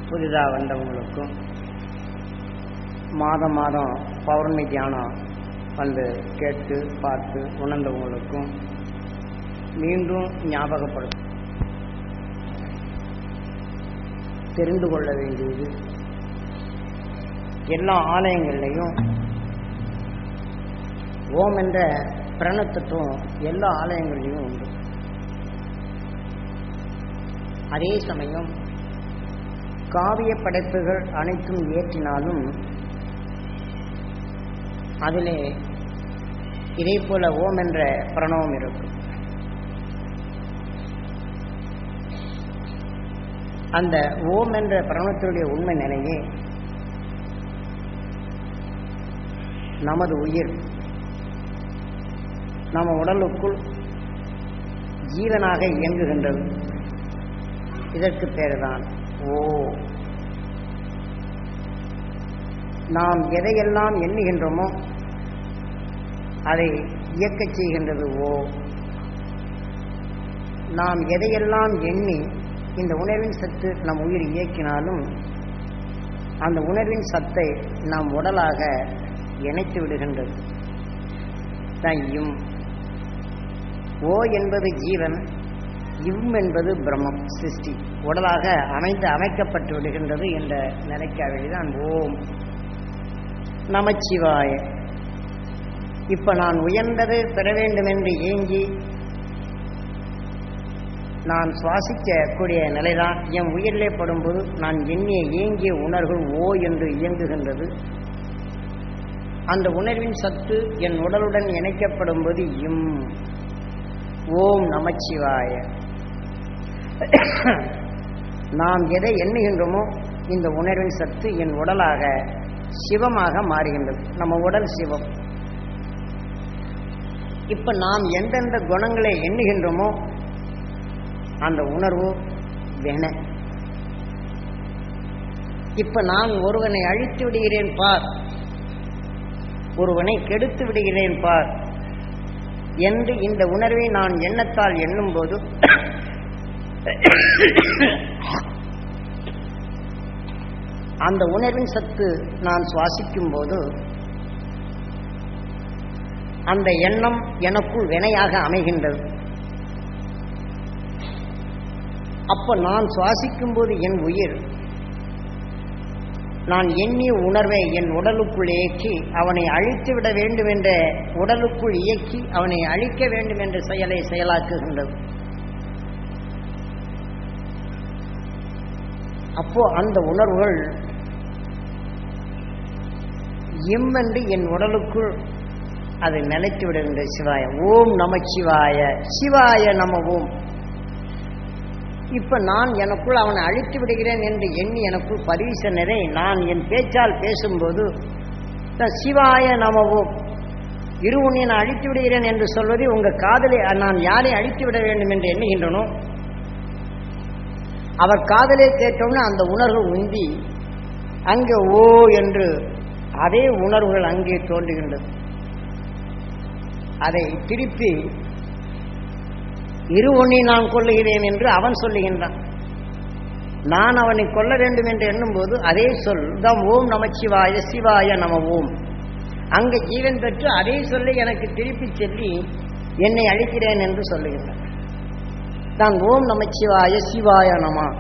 புதிதாக வந்தவங்களுக்கும் மாதம் மாதம் பௌர்ணமி தியானம் வந்து கேட்டு பார்த்து உணர்ந்தவங்களுக்கும் மீண்டும் ஞாபகப்படுத்தும் தெரிந்து கொள்ள வேண்டியது எல்லா ஆலயங்கள்லையும் ஓம் என்ற பிரணத்தத்துவம் எல்லா ஆலயங்கள்லையும் உண்டு அதே சமயம் காவிய படைப்புகள் அனைத்தும் இயற்றினாலும் அதிலே இதே போல ஓம் என்ற பிரணவம் இருக்கும் அந்த ஓம் என்ற பிரணவத்தினுடைய உண்மை நிலையே நமது உயிர் நம்ம உடலுக்குள் ஜீவனாக இயங்குகின்றது இதற்கு பேர்தான் ஓ நாம் எதையெல்லாம் எண்ணுகின்றோமோ அதை இயக்கச் செய்கின்றது ஓ நாம் எதையெல்லாம் எண்ணி இந்த உணர்வின் சத்து நம் உயிர் இயக்கினாலும் அந்த உணர்வின் சத்தை நாம் உடலாக இணைத்து விடுகின்றது தையும் ஓ என்பது ஜீவன் இம் என்பது பிரம்மம் சிருஷ்டி உடலாக அமைந்து அமைக்கப்பட்டு விடுகின்றது என்ற நிலைக்காவழிதான் ஓம் நமச்சிவாய இப்ப நான் உயர்ந்தது பெற வேண்டும் என்று ஏங்கி நான் சுவாசிக்கக்கூடிய நிலைதான் என் உயிரிலே படும்போது நான் எண்ணிய ஏங்கிய உணர்வு ஓ என்று இயங்குகின்றது அந்த உணர்வின் சத்து என் உடலுடன் இணைக்கப்படும் போது இம் ஓம் நமச்சிவாய நாம் எதை எண்ணுகின்றோமோ இந்த உணர்வின் சத்து என் உடலாக சிவமாக மாறுகின்றது நம்ம உடல் சிவம் இப்ப நாம் எந்தெந்த குணங்களை எண்ணுகின்றோமோ அந்த உணர்வு வென இப்ப நான் ஒருவனை அழித்து விடுகிறேன் பார் ஒருவனை கெடுத்து விடுகிறேன் பார் என்று இந்த உணர்வை நான் எண்ணத்தால் எண்ணும் போது அந்த உணர்வின் சத்து நான் சுவாசிக்கும் போது அந்த எண்ணம் எனக்குள் வினையாக அமைகின்றது அப்ப நான் சுவாசிக்கும் போது என் உயிர் நான் எண்ணிய உணர்வை என் உடலுக்குள் இயக்கி அவனை அழித்து விட வேண்டும் என்ற உடலுக்குள் இயக்கி அவனை அழிக்க வேண்டும் என்ற செயலை செயலாக்குகின்றது அப்போ அந்த உணர்வுகள் எம்மென்று என் உடலுக்குள் அது நிலைத்து விடுகின்ற சிவாய ஓம் நம சிவாய சிவாய நம ஓம் இப்ப நான் எனக்குள் அவனை அழித்து விடுகிறேன் என்று எண்ணி எனக்குள் பதிவு சொன்னதை நான் என் பேச்சால் பேசும்போது சிவாய நமவோம் இருவுனை நான் அழித்து விடுகிறேன் என்று சொல்வதை உங்க காதலை நான் யாரை அழித்து விட வேண்டும் என்று எண்ணுகின்றனோ அவர் காதலை கேட்டோம்னு அந்த உணர்வு உந்தி அங்கே ஓ என்று அதே உணர்வுகள் அங்கே தோன்றுகின்றது அதை திருப்பி இரு ஒன்றை நான் கொல்லுகிறேன் என்று அவன் சொல்லுகின்றான் நான் அவனை கொல்ல வேண்டும் என்று எண்ணும்போது அதே சொல் தான் ஓம் நமச்சிவாய சிவாய நம ஓம் அங்க ஜீவன் பெற்று அதே சொல்லி எனக்கு திருப்பி சொல்லி என்னை அழிக்கிறேன் என்று சொல்லுகின்றான் தான் ஓம் நமச்சிவாய சிவாய நம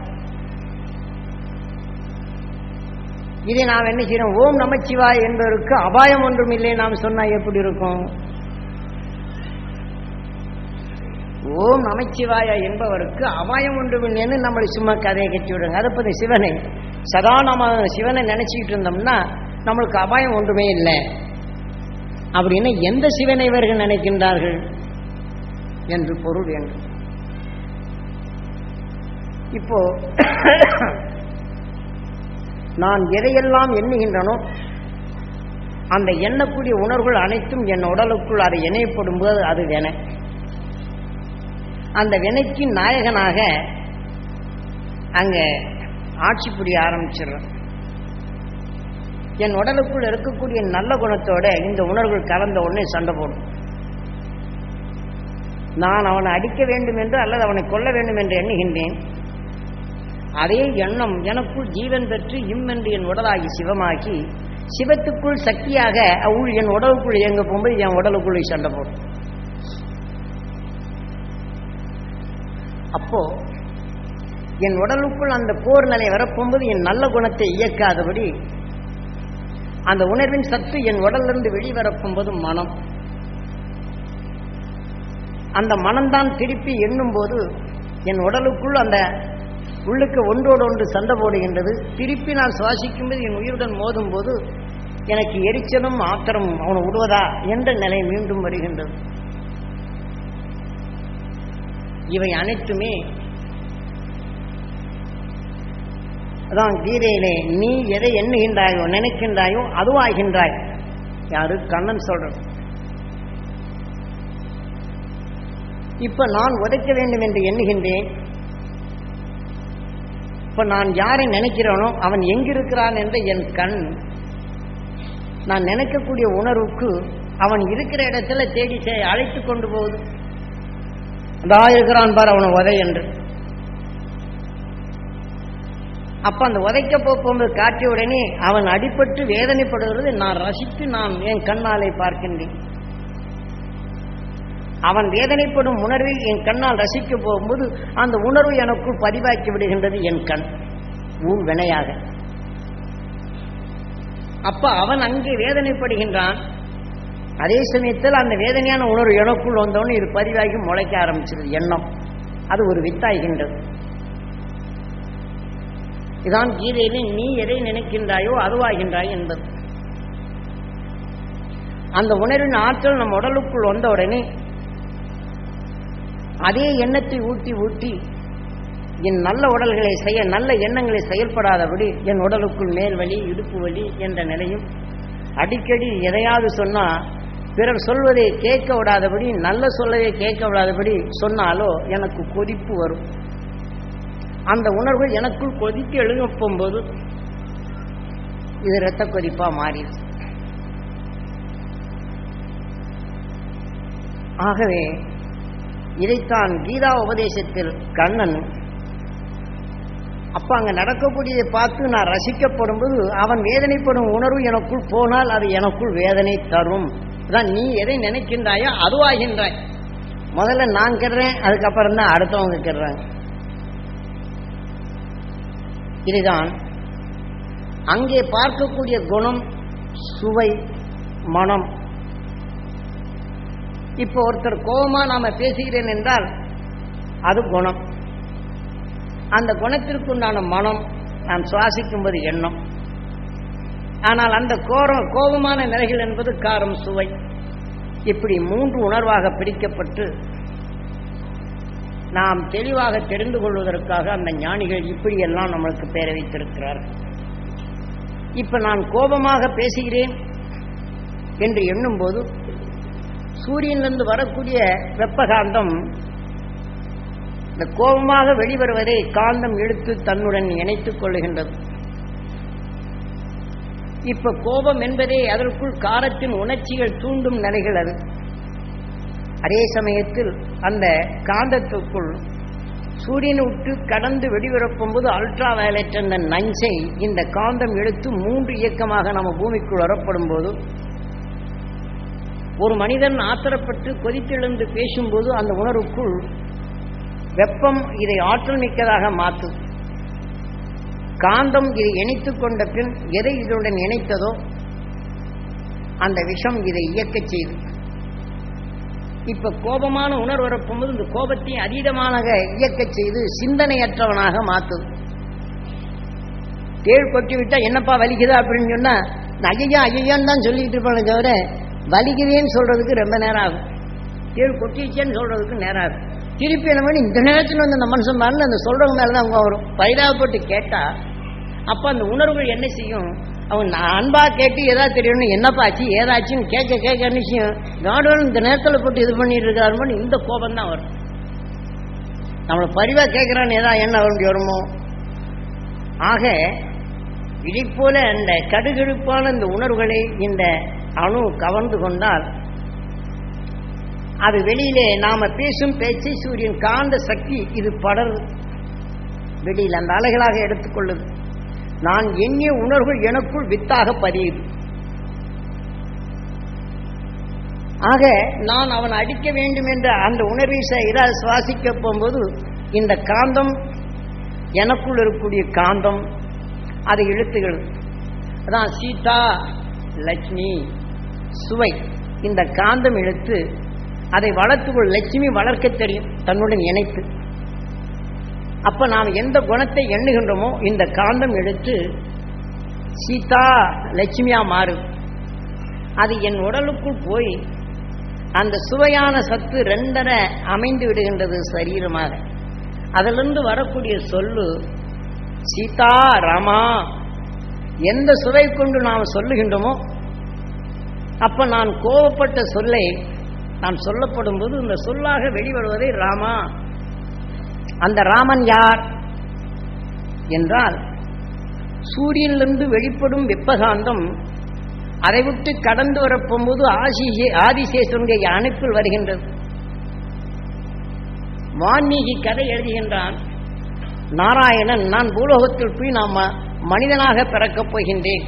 இதை நாம் என்ன செய்யறோம் ஓம் நமச்சிவாய் என்பதற்கு அபாயம் ஒன்றும் இல்லை நாம் சொன்னா எப்படி இருக்கும் ஓம் நமச்சிவாயா என்பவருக்கு அபாயம் ஒன்றுமில்லைன்னு நம்மளை சும்மா கதையை கட்டி விடுங்க அதை பற்றி சிவனை சதா நம்ம சிவனை நினைச்சிக்கிட்டு இருந்தோம்னா நம்மளுக்கு அபாயம் ஒன்றுமே இல்லை அப்படின்னு எந்த சிவனை இவர்கள் நினைக்கின்றார்கள் என்று பொருள் வேண்டும் இப்போ நான் எதையெல்லாம் எண்ணுகின்றனோ அந்த எண்ணக்கூடிய உணர்வுகள் அனைத்தும் என் உடலுக்குள் அதை இணையப்படும் போது அது வென அந்த வினைக்கு நாயகனாக அங்க ஆட்சி புரிய ஆரம்பிச்சிடுறோம் என் உடலுக்குள் இருக்கக்கூடிய நல்ல குணத்தோட இந்த உணர்வுகள் கலந்த உடனே சண்டை போடும் நான் அவனை அடிக்க வேண்டும் என்று அல்லது அவனை கொல்ல வேண்டும் என்று எண்ணுகின்றேன் அதே எண்ணம் எனக்குள் ஜீவன் பெற்று இம் என்று என் உடலாகி சிவமாகி சிவத்துக்குள் சக்தியாக உள் என் உடலுக்குள் இயங்க போகும்போது என் உடலுக்குள்ளே சண்டை போடும் அப்போ என் உடலுக்குள் அந்த போர் நிலை வரப்போகும்போது என் நல்ல குணத்தை இயக்காதபடி அந்த உணர்வின் சத்து என் உடலிருந்து வெளிவரப்போகும்போது மனம் அந்த மனம்தான் திருப்பி எண்ணும் போது என் உடலுக்குள் அந்த உள்ளுக்கு ஒன்றோடு ஒன்று சண்டை போடுகின்றது திருப்பி நான் சுவாசிக்கும்போது என் உயிருடன் மோதும் போது எனக்கு எரிச்சலும் ஆத்திரம் அவனை விடுவதா என்ற நிலை மீண்டும் வருகின்றது இவை அனைத்துமே அதான் கீதையிலே நீ எதை எண்ணுகின்றாயோ நினைக்கின்றாயோ அதுவாகின்றாய் யாரு கண்ணன் சொல்றது இப்ப நான் உதைக்க வேண்டும் என்று எண்ணுகின்றேன் இப்ப நான் யாரை நினைக்கிறேனோ அவன் எங்கிருக்கிறான் என்ற என் கண் நான் நினைக்கக்கூடிய உணர்வுக்கு அவன் இருக்கிற இடத்துல தேடி செ- அழைத்து கொண்டு போகுது அதா இருக்கிறான் பார் அவனை உதை என்று அப்ப அந்த உதைக்க போகும்போது காட்டிய உடனே அவன் அடிபட்டு வேதனைப்படுகிறது நான் ரசித்து நான் என் கண்ணாலே பார்க்கின்றேன் அவன் வேதனைப்படும் உணர்வை என் கண்ணால் ரசிக்க போகும்போது அந்த உணர்வு எனக்குள் பதிவாக்கி விடுகின்றது என் கண் ஊர் வினையாக அப்ப அவன் அங்கே வேதனைப்படுகின்றான் அதே சமயத்தில் அந்த வேதனையான உணர்வு எனக்குள் வந்தவொடனே இது பதிவாகி முளைக்க ஆரம்பிச்சிருது எண்ணம் அது ஒரு வித்தாகின்றது இதான் கீதையிலே நீ எதை நினைக்கின்றாயோ அதுவாகின்றாய் என்பது அந்த உணர்வின் ஆற்றல் நம் உடலுக்குள் வந்த உடனே அதே எண்ணத்தை ஊட்டி ஊட்டி என் நல்ல உடல்களை செய்ய நல்ல எண்ணங்களை செயல்படாதபடி என் உடலுக்குள் மேல் வலி இடுப்பு வலி என்ற நிலையும் அடிக்கடி எதையாவது சொன்னா பிறர் சொல்வதை கேட்க விடாதபடி நல்ல சொல்லவே கேட்க விடாதபடி சொன்னாலோ எனக்கு கொதிப்பு வரும் அந்த உணர்வு எனக்குள் கொதித்து எழுங்க போகும்போது இது இரத்த கொதிப்பா மாறிடுது ஆகவே இதைத்தான் கீதா உபதேசத்தில் கண்ணன் அப்ப அங்க நடக்கக்கூடியதை பார்த்து நான் ரசிக்கப்படும்போது அவன் வேதனைப்படும் உணர்வு எனக்குள் போனால் அது எனக்குள் வேதனை தரும் அதான் நீ எதை நினைக்கின்றாயோ அதுவாகின்றாய் முதல்ல நான் கெடுறேன் அதுக்கப்புறம் தான் அடுத்தவங்க கெடுறாங்க இதுதான் அங்கே பார்க்கக்கூடிய குணம் சுவை மனம் இப்போ ஒருத்தர் கோபமா நாம பேசுகிறேன் என்றால் அது குணம் அந்த குணத்திற்குண்டான மனம் நாம் சுவாசிக்கும்போது எண்ணம் ஆனால் அந்த கோரம் கோபமான நிலைகள் என்பது காரம் சுவை இப்படி மூன்று உணர்வாக பிரிக்கப்பட்டு நாம் தெளிவாக தெரிந்து கொள்வதற்காக அந்த ஞானிகள் இப்படியெல்லாம் நம்மளுக்கு பேர வைத்திருக்கிறார்கள் இப்ப நான் கோபமாக பேசுகிறேன் என்று எண்ணும்போது சூரியனிலிருந்து வரக்கூடிய வெப்பகாந்தம் இந்த கோபமாக வெளிவருவதை காந்தம் இழுத்து தன்னுடன் இணைத்துக் கொள்ளுகின்றது இப்ப கோபம் என்பதே அதற்குள் காரத்தின் உணர்ச்சிகள் தூண்டும் நிலைகள் அது அதே சமயத்தில் அந்த காந்தத்துக்குள் சூரியனை விட்டு கடந்து வெளிவரப்போகும்போது அல்ட்ரா வயலட் என்ற நஞ்சை இந்த காந்தம் இழுத்து மூன்று இயக்கமாக நம்ம பூமிக்குள் வரப்படும் போது ஒரு மனிதன் ஆத்திரப்பட்டு கொதித்தெழுந்து பேசும்போது அந்த உணர்வுக்குள் வெப்பம் இதை ஆற்றல் மிக்கதாக மாற்றும் காந்தம் இதை இணைத்துக் கொண்ட பின் எதை இதனுடன் இணைத்ததோ அந்த விஷம் இதை இயக்கச் செய்து இப்ப கோபமான உணர்வு வரப்போகும்போது இந்த கோபத்தை அதீதமாக இயக்கச் செய்து சிந்தனையற்றவனாக மாத்துது தேள் கொட்டி விட்டா என்னப்பா வலிக்குதா அப்படின்னு சொன்னா நான் ஐயா ஐயான்னு தான் சொல்லிட்டு இருப்பானே தவிர வலிக்குதேன்னு சொல்றதுக்கு ரொம்ப நேரம் ஆகும் தேள் கொட்டிச்சேன்னு சொல்றதுக்கு நேரம் ஆகும் திருப்பி என்ன பண்ணி இந்த நேரத்தில் வந்து அந்த மனுஷன் மேல அந்த சொல்றவங்க மேல தான் அவங்க வரும் பரிதாபப்பட்டு கேட்டா அப்ப அந்த உணர்வுகள் என்ன செய்யும் அவன் நான் அன்பா கேட்டு ஏதாவது தெரியணும் என்னப்பா ஆச்சு ஏதாச்சுன்னு கேட்க கேட்க நிச்சயம் காடுவன் இந்த நேரத்தில் போட்டு இது பண்ணிட்டு இருக்காருன்னு இந்த கோபம் தான் வரும் நம்மளை பரிவா கேட்கிறான்னு ஏதாவது என்ன வரும் வருமோ ஆக இதை போல அந்த கடுகடுப்பான இந்த உணர்வுகளை இந்த அணு கவர்ந்து கொண்டால் அது வெளியிலே நாம பேசும் பேச்சை சூரியன் காந்த சக்தி இது படருது வெளியில் அந்த அலைகளாக எடுத்துக்கொள்ளுது நான் எண்ணிய உணர்வுகள் எனக்குள் வித்தாக பதியுது ஆக நான் அவன் அடிக்க வேண்டும் என்ற அந்த உணர்வை இதாக சுவாசிக்க போகும்போது இந்த காந்தம் எனக்குள் இருக்கக்கூடிய காந்தம் அதை இழுத்துகிறது அதான் சீதா லட்சுமி சுவை இந்த காந்தம் இழுத்து அதை வளர்த்துக்கொள் லட்சுமி வளர்க்க தெரியும் தன்னுடன் இணைத்து அப்ப நாம் எந்த குணத்தை எண்ணுகின்றோமோ இந்த காந்தம் எடுத்து சீதா லட்சுமியா மாறும் அது என் உடலுக்குள் போய் அந்த சுவையான சத்து ரெண்டரை அமைந்து விடுகின்றது சரீரமாக அதிலிருந்து வரக்கூடிய சொல்லு சீதா ராமா எந்த சுவை கொண்டு நாம் சொல்லுகின்றோமோ அப்ப நான் கோபப்பட்ட சொல்லை நான் சொல்லப்படும் போது இந்த சொல்லாக வெளிவருவதை ராமா அந்த ராமன் யார் என்றால் சூரியனிலிருந்து வெளிப்படும் வெப்பகாந்தம் அதை விட்டு கடந்து வரப்போகும்போது ஆசி ஆதிசேஷனுடைய அணைப்பில் வருகின்றது வான்மீகி கதை எழுதுகின்றான் நாராயணன் நான் பூலோகத்தில் போய் நாம் மனிதனாக பிறக்கப் போகின்றேன்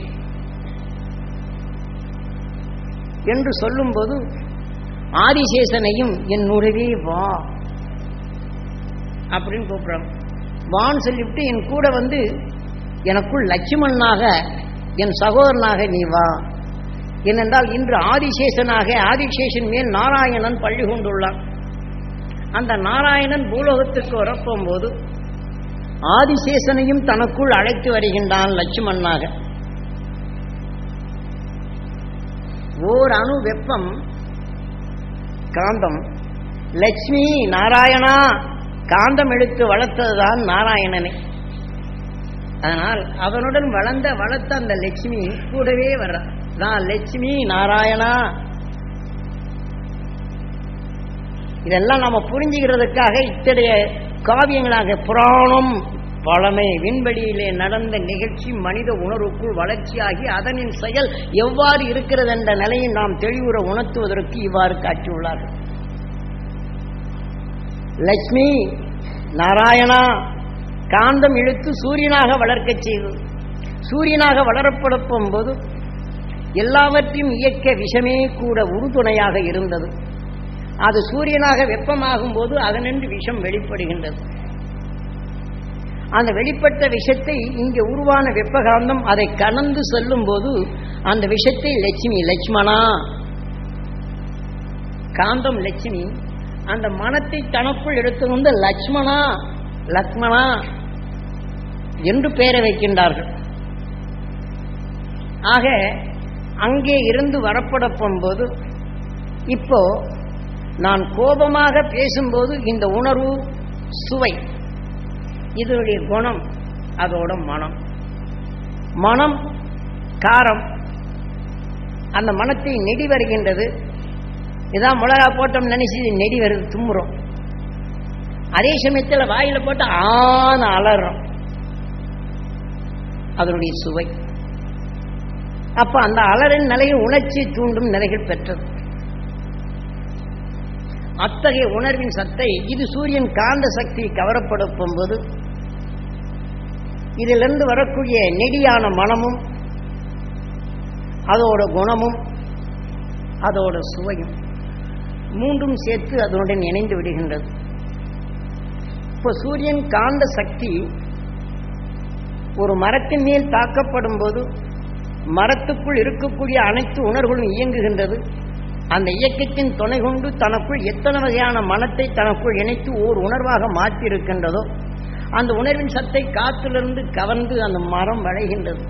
என்று சொல்லும்போது ஆதிசேஷனையும் என்னுடவே வா அப்படின்னு கூப்பிடுறான் வான்னு சொல்லிவிட்டு என் கூட வந்து எனக்குள் லட்சுமணனாக என் சகோதரனாக நீ வா ஏனென்றால் இன்று ஆதிசேஷனாக ஆதிசேஷன் மேல் நாராயணன் பள்ளி கொண்டுள்ளான் அந்த நாராயணன் பூலோகத்துக்கு வரப்போகும்போது ஆதிசேஷனையும் தனக்குள் அழைத்து வருகின்றான் லட்சுமணனாக ஓர் அணு வெப்பம் காந்தம் லட்சுமி நாராயணா காந்தம் எடுத்து வளர்த்ததுதான் நாராயணனை அதனால் அவனுடன் வளர்ந்த வளர்த்த அந்த லட்சுமி கூடவே வர்ற நான் லட்சுமி நாராயணா இதெல்லாம் நாம புரிஞ்சுக்கிறதுக்காக இத்தகைய காவியங்களாக புராணம் பழமை விண்வெளியிலே நடந்த நிகழ்ச்சி மனித உணர்வுக்குள் வளர்ச்சியாகி அதனின் செயல் எவ்வாறு இருக்கிறது என்ற நிலையை நாம் தெளிவுற உணர்த்துவதற்கு இவ்வாறு காட்டியுள்ளார்கள் லட்சுமி நாராயணா காந்தம் இழுத்து சூரியனாக வளர்க்கச் செய்தது சூரியனாக வளரப்படப்பும் போது எல்லாவற்றையும் இயக்க விஷமே கூட உறுதுணையாக இருந்தது அது சூரியனாக வெப்பமாகும் போது அதனின்று விஷம் வெளிப்படுகின்றது அந்த வெளிப்பட்ட விஷத்தை இங்கே உருவான வெப்பகாந்தம் அதை கடந்து செல்லும் போது அந்த விஷத்தை லட்சுமி லட்சுமணா காந்தம் லட்சுமி அந்த மனத்தை தனக்குள் எடுத்து வந்து லட்சுமணா லக்மணா என்று பெயரை வைக்கின்றார்கள் ஆக அங்கே இருந்து வரப்பட போகும்போது இப்போ நான் கோபமாக பேசும்போது இந்த உணர்வு சுவை இதனுடைய குணம் அதோட மனம் மனம் காரம் அந்த மனத்தை நெடி வருகின்றது இதான் மிளகா போட்டோம் நினைச்சு நெடி வருது தும்புறோம் அதே சமயத்தில் வாயில போட்டு ஆன அலறோம் அதனுடைய சுவை அப்ப அந்த அலறின் நிலையை உணர்ச்சி தூண்டும் நிலைகள் பெற்றது அத்தகைய உணர்வின் சத்தை இது சூரியன் காந்த சக்தி கவரப்படுத்தும் போது இதிலிருந்து வரக்கூடிய நெடியான மனமும் அதோட குணமும் அதோட சுவையும் மூன்றும் சேர்த்து அதனுடன் இணைந்து விடுகின்றது இப்போ சூரியன் காந்த சக்தி ஒரு மரத்தின் மேல் தாக்கப்படும் போது மரத்துக்குள் இருக்கக்கூடிய அனைத்து உணர்வுகளும் இயங்குகின்றது அந்த இயக்கத்தின் துணை கொண்டு தனக்குள் எத்தனை வகையான மனத்தை தனக்குள் இணைத்து ஓர் உணர்வாக மாற்றி இருக்கின்றதோ அந்த உணர்வின் சத்தை காற்றிலிருந்து கவர்ந்து அந்த மரம் வளைகின்றது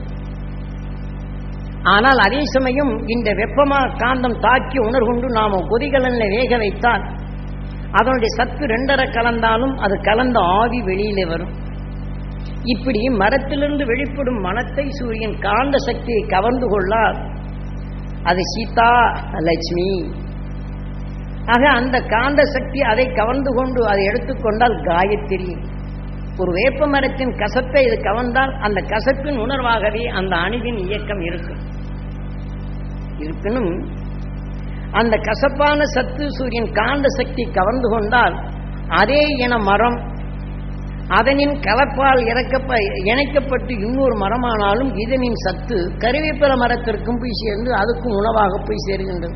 ஆனால் அதே சமயம் இந்த வெப்பமா காந்தம் தாக்கி உணர்கொண்டு நாம கொதிகலன்ல வேக வைத்தால் அதனுடைய சத்து ரெண்டரை கலந்தாலும் அது கலந்த ஆவி வெளியிலே வரும் இப்படி மரத்திலிருந்து வெளிப்படும் மனத்தை சூரியன் காந்த சக்தியை கவர்ந்து கொள்ளார் அது சீதா லட்சுமி ஆக அந்த காந்த சக்தி அதை கவர்ந்து கொண்டு அதை எடுத்துக்கொண்டால் காயத்ரி ஒரு வேப்ப மரத்தின் கசப்பை இது கவர்ந்தால் அந்த கசப்பின் உணர்வாகவே அந்த அணுவின் இயக்கம் இருக்கும் இருப்பினும் அந்த கசப்பான சத்து சூரியன் காந்த சக்தி கவர்ந்து கொண்டால் அதே இன மரம் அதனின் கலப்பால் இறக்கப்ப இணைக்கப்பட்டு இன்னொரு மரமானாலும் இதனின் சத்து கருவேப்பில மரத்திற்கும் போய் சேர்ந்து அதுக்கும் உணவாக போய் சேருகின்றது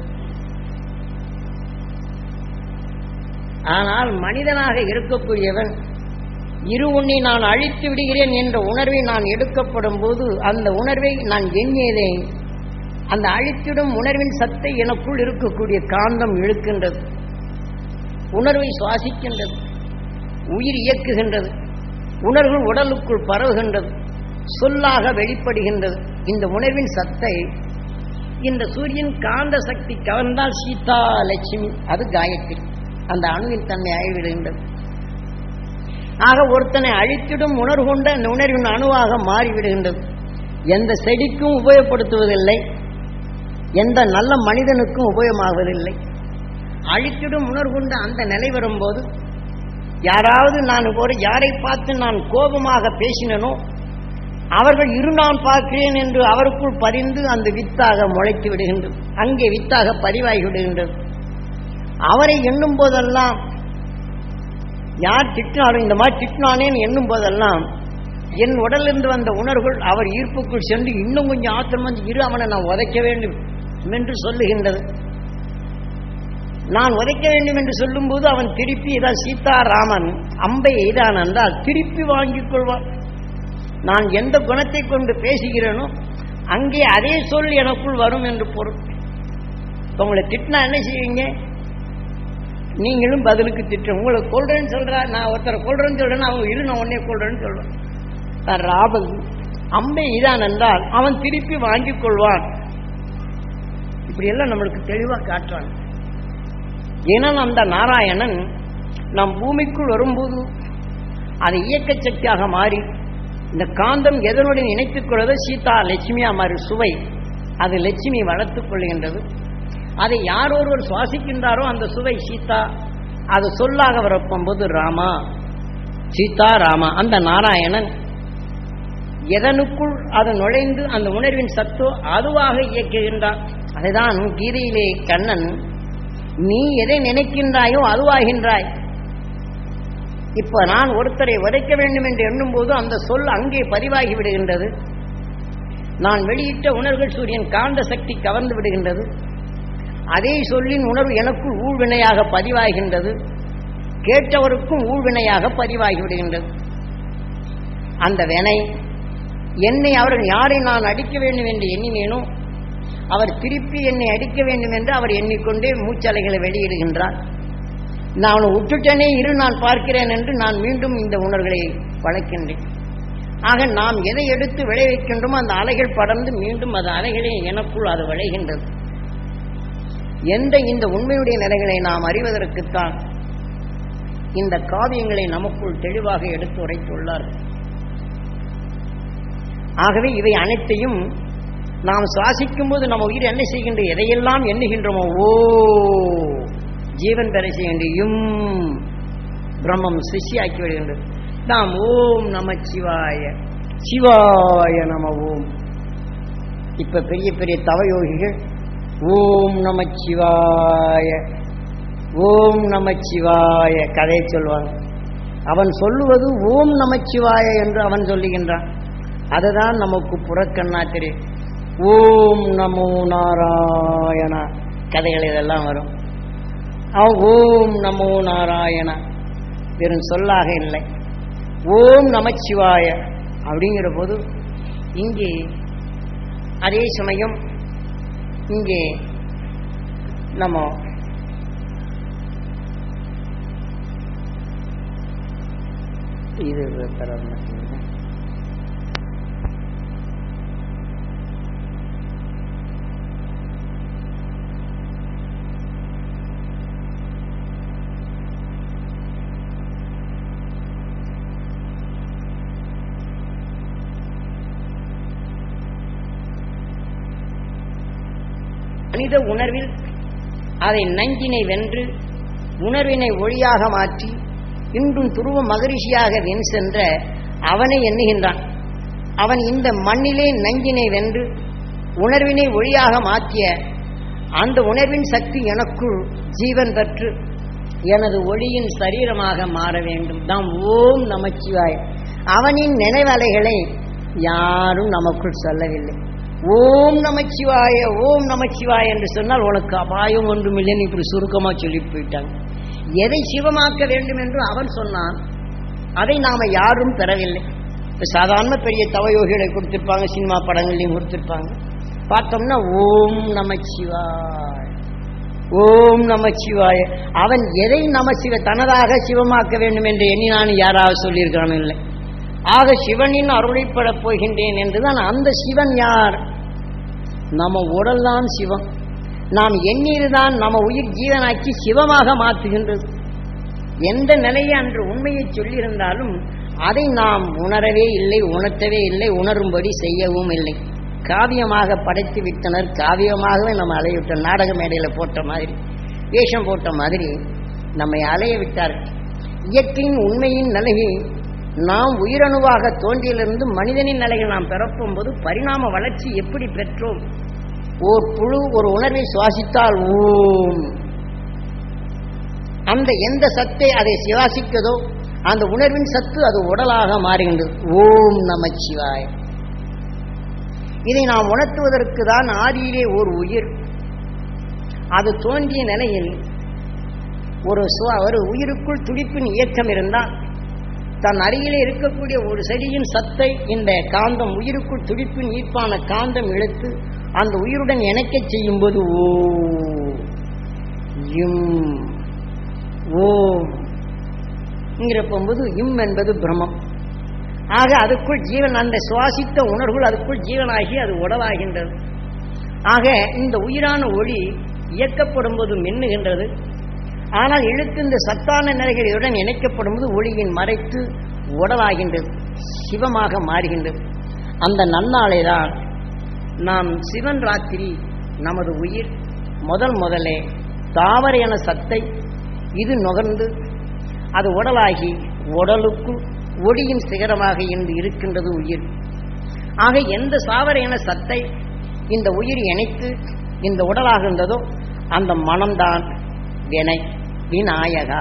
ஆனால் மனிதனாக இருக்கக்கூடியவன் இரு உன்னை நான் அழித்து விடுகிறேன் என்ற உணர்வை நான் எடுக்கப்படும் போது அந்த உணர்வை நான் எண்ணியதை அந்த அழித்திடும் உணர்வின் சத்தை எனக்குள் இருக்கக்கூடிய காந்தம் இழுக்கின்றது உணர்வை சுவாசிக்கின்றது உயிர் இயக்குகின்றது உணர்வு உடலுக்குள் பரவுகின்றது சொல்லாக வெளிப்படுகின்றது இந்த உணர்வின் சத்தை இந்த சூரியன் காந்த சக்தி கவர்ந்தால் சீதா லட்சுமி அது காயத்ரி அந்த அணுவின் தன்மை ஆகிவிடுகின்றது ஆக ஒருத்தனை அழித்திடும் உணர்வு கொண்ட அந்த உணர்வின் அணுவாக மாறிவிடுகின்றது எந்த செடிக்கும் உபயோகப்படுத்துவதில்லை எந்த நல்ல மனிதனுக்கும் உபயோகமாவதில்லை அழித்திடும் உணர்வு கொண்ட அந்த நிலை வரும்போது யாராவது நான் ஒரு யாரை பார்த்து நான் கோபமாக பேசினனோ அவர்கள் இரு நான் பார்க்கிறேன் என்று அவருக்குள் பதிந்து அந்த வித்தாக முளைத்து விடுகின்றது அங்கே வித்தாக பதிவாகி விடுகின்றது அவரை எண்ணும் போதெல்லாம் யார் திட்டினாலும் இந்த மாதிரி திட்டினானேன்னு எண்ணும் போதெல்லாம் என் உடலிருந்து வந்த உணர்வுகள் அவர் ஈர்ப்புக்குள் சென்று இன்னும் கொஞ்சம் ஆத்திரம் வந்து இரு அவனை நான் உதைக்க வேண்டும் என்று சொல்லுகின்றது நான் உதைக்க வேண்டும் என்று சொல்லும்போது அவன் திருப்பி இதான் சீதாராமன் அம்பை எய்தான் என்றால் திருப்பி வாங்கிக் கொள்வான் நான் எந்த குணத்தை கொண்டு பேசுகிறேனோ அங்கே அதே சொல் எனக்குள் வரும் என்று பொருள் உங்களை திட்டினா என்ன செய்வீங்க நீங்களும் பதிலுக்கு திட்ட உங்களை கொள்றேன்னு சொல்றா நான் ஒருத்தரை கொள்றேன்னு சொல்றேன்னு அவங்க இரு நான் உடனே கொள்றேன்னு சொல்றேன் நான் ராபல் அம்பை இதான் என்றால் அவன் திருப்பி வாங்கிக் கொள்வான் இப்படி எல்லாம் நம்மளுக்கு தெளிவா காட்டுறான் ஏன்னா அந்த நாராயணன் நம் பூமிக்குள் வரும்போது அது இயக்க சக்தியாக மாறி இந்த காந்தம் எதனுடன் இணைத்துக் கொள்வது சீதா லட்சுமியா மாறி சுவை அது லட்சுமி வளர்த்துக் கொள்கின்றது அதை யார் ஒருவர் சுவாசிக்கின்றாரோ அந்த சுவை சீதா அது சொல்லாக வரப்போது ராமா சீதா ராமா அந்த நாராயணன் எதனுக்குள் அது நுழைந்து அந்த உணர்வின் சத்தோ அதுவாக இயக்குகின்றார் அதுதான் கீதையிலே கண்ணன் நீ எதை நினைக்கின்றாயோ அதுவாகின்றாய் இப்ப நான் ஒருத்தரை உதைக்க வேண்டும் என்று எண்ணும் போது அந்த சொல் அங்கே பதிவாகி விடுகின்றது நான் வெளியிட்ட உணர்வுகள் சூரியன் காந்த சக்தி கவர்ந்து விடுகின்றது அதே சொல்லின் உணர்வு எனக்குள் ஊழ்வினையாக பதிவாகின்றது கேட்டவருக்கும் ஊழ்வினையாக பதிவாகி விடுகின்றது அந்த வினை என்னை அவர்கள் யாரை நான் அடிக்க வேண்டும் என்று எண்ணினேனோ அவர் திருப்பி என்னை அடிக்க வேண்டும் என்று அவர் எண்ணிக்கொண்டே மூச்சலைகளை வெளியிடுகின்றார் நான் அவனை விட்டுட்டேனே இரு நான் பார்க்கிறேன் என்று நான் மீண்டும் இந்த உணர்வுகளை வளர்க்கின்றேன் ஆக நாம் எதை எடுத்து விளைவிக்கின்றோமோ அந்த அலைகள் படர்ந்து மீண்டும் அது அலைகளே எனக்குள் அது விளைகின்றது எந்த இந்த உண்மையுடைய நிலைகளை நாம் அறிவதற்குத்தான் இந்த காவியங்களை நமக்குள் தெளிவாக எடுத்து உரைத்துள்ளார்கள் ஆகவே இவை அனைத்தையும் நாம் சுவாசிக்கும் போது நம்ம உயிர் என்ன செய்கின்ற எதையெல்லாம் எண்ணுகின்றோமோ ஓ ஜீவன் பெற செய்கின்றையும் பிரம்மம் சிஷியாக்கி விடுகின்றது நாம் ஓம் நம சிவாய சிவாய நம ஓம் இப்ப பெரிய பெரிய தவயோகிகள் ஓம் நம சிவாய ஓம் நம சிவாய கதையை சொல்வாங்க அவன் சொல்லுவது ஓம் நமச்சிவாய என்று அவன் சொல்லுகின்றான் அதுதான் நமக்கு புறக்கண்ணா தெரியும் ஓம் நமோ நாராயணா கதைகள் இதெல்லாம் வரும் அவன் ஓம் நமோ நாராயணா வெறும் சொல்லாக இல்லை ஓம் நமச்சிவாய அப்படிங்கிற போது இங்கே அதே சமயம் இங்கே நம்ம இது தரம் மனித உணர்வில் அதை நஞ்சினை வென்று உணர்வினை ஒளியாக மாற்றி இன்றும் துருவ மகரிஷியாக வென் சென்ற அவனை எண்ணுகின்றான் அவன் இந்த மண்ணிலே நஞ்சினை வென்று உணர்வினை ஒளியாக மாற்றிய அந்த உணர்வின் சக்தி எனக்குள் ஜீவன் பெற்று எனது ஒளியின் சரீரமாக மாற வேண்டும் தான் ஓம் நமச்சிவாய் அவனின் நினைவலைகளை யாரும் நமக்குள் சொல்லவில்லை ஓம் நமச்சிவாய ஓம் நமச்சிவாய என்று சொன்னால் உனக்கு அபாயம் ஒன்றும் இல்லைன்னு இப்படி சுருக்கமா சொல்லிட்டு போயிட்டாங்க எதை சிவமாக்க வேண்டும் என்று அவன் சொன்னான் அதை நாம யாரும் பெறவில்லை இப்ப சாதாரண பெரிய தவயோகிகளை கொடுத்திருப்பாங்க சினிமா படங்கள்லையும் கொடுத்திருப்பாங்க பார்த்தோம்னா ஓம் நமச்சிவாய் ஓம் நமச்சிவாய அவன் எதை நமசிவ தனதாக சிவமாக்க வேண்டும் என்று எண்ணினான் யாராவது சொல்லியிருக்கானு இல்லை ஆக சிவனின் அருளைப்படப் போகின்றேன் என்றுதான் அந்த சிவன் யார் நம்ம உடல் தான் சிவம் நாம் எண்ணீர்தான் நம்ம உயிர் ஜீவனாக்கி சிவமாக மாற்றுகின்றது எந்த நிலையை அன்று உண்மையை சொல்லியிருந்தாலும் அதை நாம் உணரவே இல்லை உணர்த்தவே இல்லை உணரும்படி செய்யவும் இல்லை காவியமாக படைத்து விட்டனர் காவியமாகவே நம்ம அலைய விட்டோம் நாடக மேடையில் போட்ட மாதிரி வேஷம் போட்ட மாதிரி நம்மை அலைய விட்டார்கள் இயற்கையின் உண்மையின் நிலையை நாம் உயிரணுவாக தோன்றியிலிருந்து மனிதனின் நிலையை நாம் பிறப்பும் போது பரிணாம வளர்ச்சி எப்படி பெற்றோம் ஓர் புழு ஒரு உணர்வை சுவாசித்தால் ஓம் அந்த எந்த சத்தை அதை சுவாசிக்கதோ அந்த உணர்வின் சத்து அது உடலாக மாறுகின்றது ஓம் நமச்சிவாய் இதை நாம் உணர்த்துவதற்கு தான் ஆதியிலே ஒரு உயிர் அது தோன்றிய நிலையில் ஒரு சுவ- ஒரு உயிருக்குள் துடிப்பின் இயக்கம் இருந்தால் தன் அருகிலே இருக்கக்கூடிய ஒரு செடியின் சத்தை இந்த காந்தம் உயிருக்குள் துடிப்பின் ஈர்ப்பான காந்தம் இழுத்து அந்த உயிருடன் இணைக்கச் செய்யும்போது ஓ இம் ஓம் இங்கிற போகும்போது இம் என்பது பிரம்மம் ஆக அதுக்குள் ஜீவன் அந்த சுவாசித்த உணர்வுகள் அதுக்குள் ஜீவனாகி அது உடலாகின்றது ஆக இந்த உயிரான ஒளி இயக்கப்படும் போது மின்னுகின்றது ஆனால் இழுத்து இந்த சத்தான நிலைகள் இதுடன் இணைக்கப்படும் போது ஒளியின் மறைத்து உடலாகின்றது சிவமாக மாறுகின்றது அந்த நன்னாளே தான் நாம் சிவன் ராத்திரி நமது உயிர் முதல் முதலே தாவர என சத்தை இது நுகர்ந்து அது உடலாகி உடலுக்குள் ஒளியின் சிகரமாக இன்று இருக்கின்றது உயிர் ஆக எந்த சாவர என சத்தை இந்த உயிர் இணைத்து இந்த உடலாகின்றதோ அந்த மனம்தான் வினை விநாயகா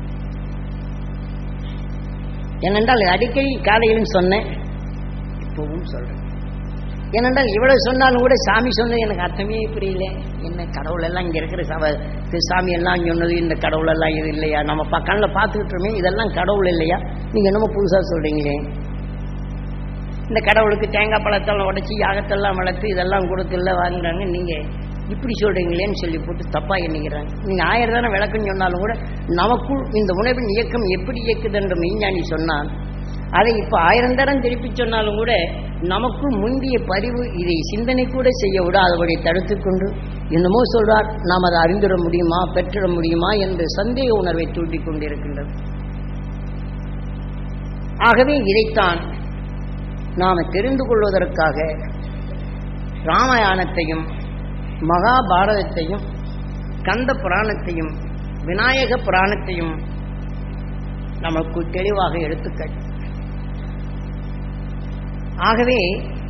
ஏனென்றால் இது அடிக்கடி காலையிலும் சொன்னேன் இப்பவும் சொல்றேன் ஏனென்றால் இவ்வளவு சொன்னாலும் கூட சாமி சொன்னது எனக்கு அர்த்தமே புரியல என்ன கடவுள் எல்லாம் இங்க இருக்கிற சவ திரு சாமி எல்லாம் சொன்னது இந்த கடவுள் எல்லாம் இது இல்லையா நம்ம ப- கண்ணில் பார்த்துக்கிட்டோமே இதெல்லாம் கடவுள் இல்லையா நீங்க என்னமோ புதுசா சொல்றீங்களே இந்த கடவுளுக்கு தேங்காய் பழத்தெல்லாம் உடைச்சி யாகத்தெல்லாம் வளர்த்து இதெல்லாம் கொடுத்து இல்லை வாங்குறாங்க நீங்க இப்படி சொல்றீங்களேன்னு சொல்லி போட்டு தப்பா எண்ணிக்கிறாங்க நீங்க ஆயிரம் தானே விளக்கம் சொன்னாலும் கூட நமக்குள் இந்த உணவின் இயக்கம் எப்படி இயக்குது என்று மெய்ஞானி சொன்னான் அதை இப்ப ஆயிரம் தரம் திருப்பி சொன்னாலும் கூட நமக்குள் முந்திய பதிவு இதை சிந்தனை கூட செய்ய விடாதபடி தடுத்துக் கொண்டு என்னமோ சொல்றார் நாம் அதை அறிந்திட முடியுமா பெற்றிட முடியுமா என்று சந்தேக உணர்வை தூண்டிக் கொண்டிருக்கின்றது ஆகவே இதைத்தான் நாம் தெரிந்து கொள்வதற்காக ராமாயணத்தையும் மகாபாரதத்தையும் கந்த புராணத்தையும் விநாயக புராணத்தையும் நமக்கு தெளிவாக எடுத்துக்கள் ஆகவே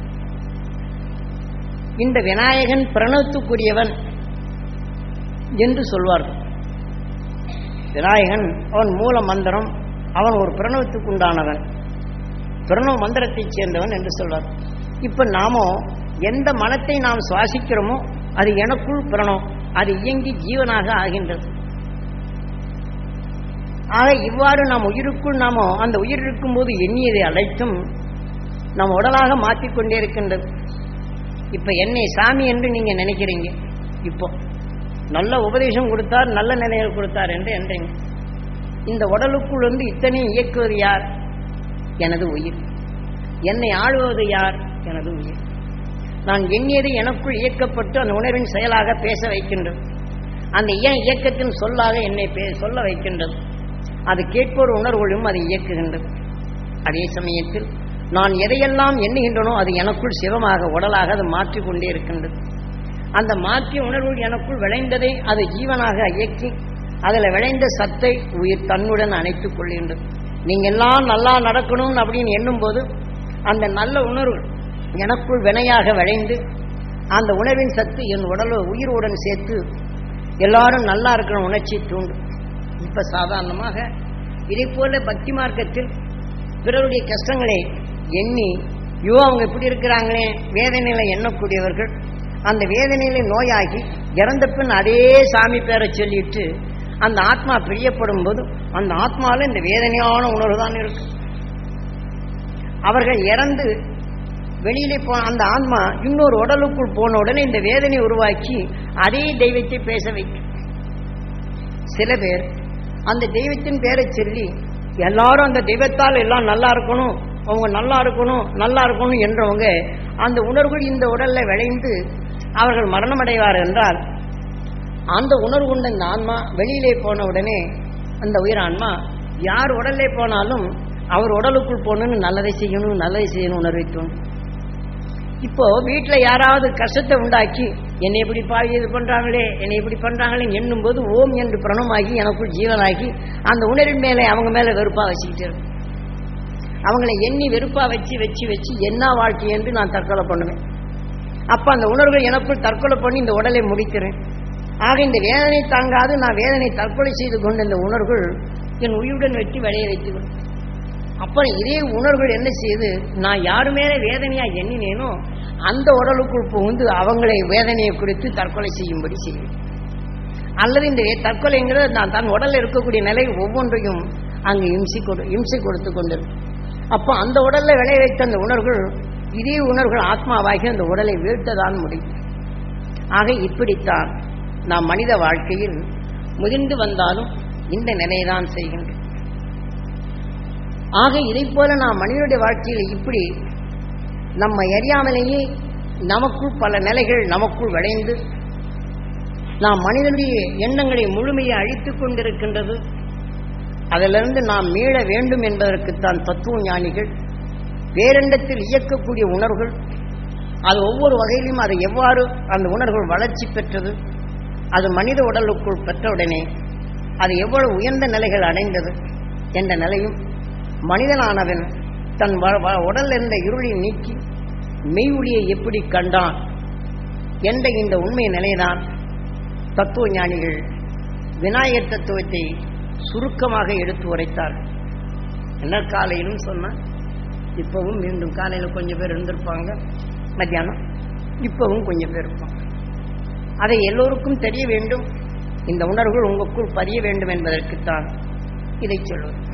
இந்த விநாயகன் பிரணவத்துக்குரியவன் என்று சொல்வார்கள் விநாயகன் அவன் மூல மந்திரம் அவன் ஒரு பிரணவத்துக்குண்டானவன் பிரணவ மந்திரத்தைச் சேர்ந்தவன் என்று சொல்வார் இப்ப நாமோ எந்த மனத்தை நாம் சுவாசிக்கிறோமோ அது எனக்குள் பிரணவம் அது இயங்கி ஜீவனாக ஆகின்றது ஆக இவ்வாறு நாம் உயிருக்குள் நாமோ அந்த உயிர் இருக்கும்போது எண்ணியதை அழைத்தும் நம் உடலாக மாற்றிக்கொண்டே இருக்கின்றது இப்ப என்னை சாமி என்று நீங்க நினைக்கிறீங்க இப்போ நல்ல உபதேசம் கொடுத்தார் நல்ல நிலைகள் கொடுத்தார் என்று என்றீங்க இந்த உடலுக்குள் வந்து இத்தனை இயக்குவது யார் எனது உயிர் என்னை ஆளுவது யார் எனது உயிர் நான் எண்ணியது எனக்குள் இயக்கப்பட்டு அந்த உணர்வின் செயலாக பேச வைக்கின்றது அந்த இய- இயக்கத்தின் சொல்லாக என்னை பே- சொல்ல வைக்கின்றது அது கேட்போர் உணர்வுகளும் அதை இயக்குகின்றது அதே சமயத்தில் நான் எதையெல்லாம் எண்ணுகின்றனோ அது எனக்குள் சிவமாக உடலாக அது மாற்றிக்கொண்டே இருக்கின்றது அந்த மாற்றிய உணர்வு எனக்குள் விளைந்ததை அது ஜீவனாக இயக்கி அதில் விளைந்த சத்தை உயிர் தன்னுடன் அணைத்துக் கொள்கின்றது நீங்க எல்லாம் நல்லா நடக்கணும் அப்படின்னு எண்ணும்போது அந்த நல்ல உணர்வு எனக்குள் வினையாக விளைந்து அந்த உணர்வின் சத்து என் உடல் உயிரோடன் சேர்த்து எல்லாரும் நல்லா இருக்கிற உணர்ச்சி தூண்டும் இப்ப சாதாரணமாக இதை போல பக்தி மார்க்கத்தில் பிறருடைய கஷ்டங்களை எண்ணி ஐயோ அவங்க இப்படி இருக்கிறாங்களே வேதனையில எண்ணக்கூடியவர்கள் அந்த வேதனையில நோயாகி இறந்த பின் அதே சாமி பேரை சொல்லிட்டு அந்த ஆத்மா பிரியப்படும் போது அந்த ஆத்மாவில் இந்த வேதனையான உணர்வு தான் இருக்கு அவர்கள் இறந்து வெளியிலே போ அந்த ஆன்மா இன்னொரு உடலுக்குள் போன உடனே இந்த வேதனை உருவாக்கி அதே தெய்வத்தை பேச வைக்கும் சில பேர் அந்த தெய்வத்தின் பேரை சொல்லி எல்லாரும் அந்த தெய்வத்தால் எல்லாம் நல்லா இருக்கணும் அவங்க நல்லா இருக்கணும் நல்லா இருக்கணும் என்றவங்க அந்த உணர்வுகள் இந்த உடல்ல விளைந்து அவர்கள் மரணமடைவார் என்றால் அந்த உணர்வு கொண்ட இந்த ஆன்மா வெளியிலே போன உடனே அந்த உயிரான்மா யார் உடல்லே போனாலும் அவர் உடலுக்குள் போகணும்னு நல்லதை செய்யணும் நல்லதை செய்யணும் உணர்வை தோணும் இப்போ வீட்டுல யாராவது கஷ்டத்தை உண்டாக்கி என்னை இப்படி பாவி இது பண்றாங்களே என்னை இப்படி பண்றாங்களே எண்ணும் போது ஓம் என்று பிரணமாகி எனக்குள் ஜீவனாகி அந்த உணர்வின் மேலே அவங்க மேல வெறுப்பா வச்சுக்கிட்டே இருக்கும் அவங்களை எண்ணி வெறுப்பா வச்சு வச்சு வச்சு என்ன வாழ்க்கை என்று நான் தற்கொலை பண்ணுவேன் அப்ப அந்த உணர்வுகள் எனக்குள் தற்கொலை பண்ணி இந்த உடலை முடிக்கிறேன் ஆக இந்த வேதனை தாங்காது நான் வேதனை தற்கொலை செய்து கொண்ட இந்த உணர்வுகள் என் உயிருடன் வெட்டி விளைய வைத்துக்கொள் அப்புறம் இதே உணர்வுகள் என்ன செய்யுது நான் யாரு மேல வேதனையா எண்ணினேனோ அந்த உடலுக்குள் புகுந்து அவங்களை வேதனையை குறித்து தற்கொலை செய்யும்படி செய்யும் அல்லது இந்த தற்கொலைங்கிறது நான் தன் உடல்ல இருக்கக்கூடிய நிலை ஒவ்வொன்றையும் அங்கு இம்சை கொடு இம்சை கொடுத்து கொண்டிருக்கும் அப்போ அந்த உடல்ல விளைய வைத்த அந்த உணர்வுகள் இதே உணர்வுகள் ஆத்மாவாகி அந்த உடலை வீழ்த்ததான் முடியும் ஆக இப்படித்தான் நாம் மனித வாழ்க்கையில் முதிர்ந்து வந்தாலும் இந்த நிலையைதான் செய்கின்றோம் ஆக இதை போல நாம் மனிதனுடைய வாழ்க்கையில் இப்படி நம்ம அறியாமலேயே நமக்குள் பல நிலைகள் நமக்குள் விளைந்து நாம் மனிதனுடைய எண்ணங்களை முழுமையை அழித்துக் கொண்டிருக்கின்றது அதிலிருந்து நாம் மீள வேண்டும் என்பதற்குத்தான் தத்துவ ஞானிகள் பேரண்டத்தில் இயக்கக்கூடிய உணர்வுகள் அது ஒவ்வொரு வகையிலும் அதை எவ்வாறு அந்த உணர்வுகள் வளர்ச்சி பெற்றது அது மனித உடலுக்குள் பெற்றவுடனே அது எவ்வளவு உயர்ந்த நிலைகள் அடைந்தது என்ற நிலையும் மனிதனானவன் தன் உடல் என்ற இருளை நீக்கி மெய் ஒளியை எப்படி கண்டான் என்ற இந்த உண்மை நிலைதான் தத்துவ ஞானிகள் விநாயகர் தத்துவத்தை சுருக்கமாக எடுத்து உரைத்தார்கள் என்ன காலையிலும் சொன்ன இப்பவும் மீண்டும் காலையில் கொஞ்சம் பேர் இருந்திருப்பாங்க மத்தியானம் இப்பவும் கொஞ்சம் பேர் இருப்பாங்க அதை எல்லோருக்கும் தெரிய வேண்டும் இந்த உணர்வுகள் உங்களுக்குள் பதிய வேண்டும் என்பதற்குத்தான் இதை சொல்வது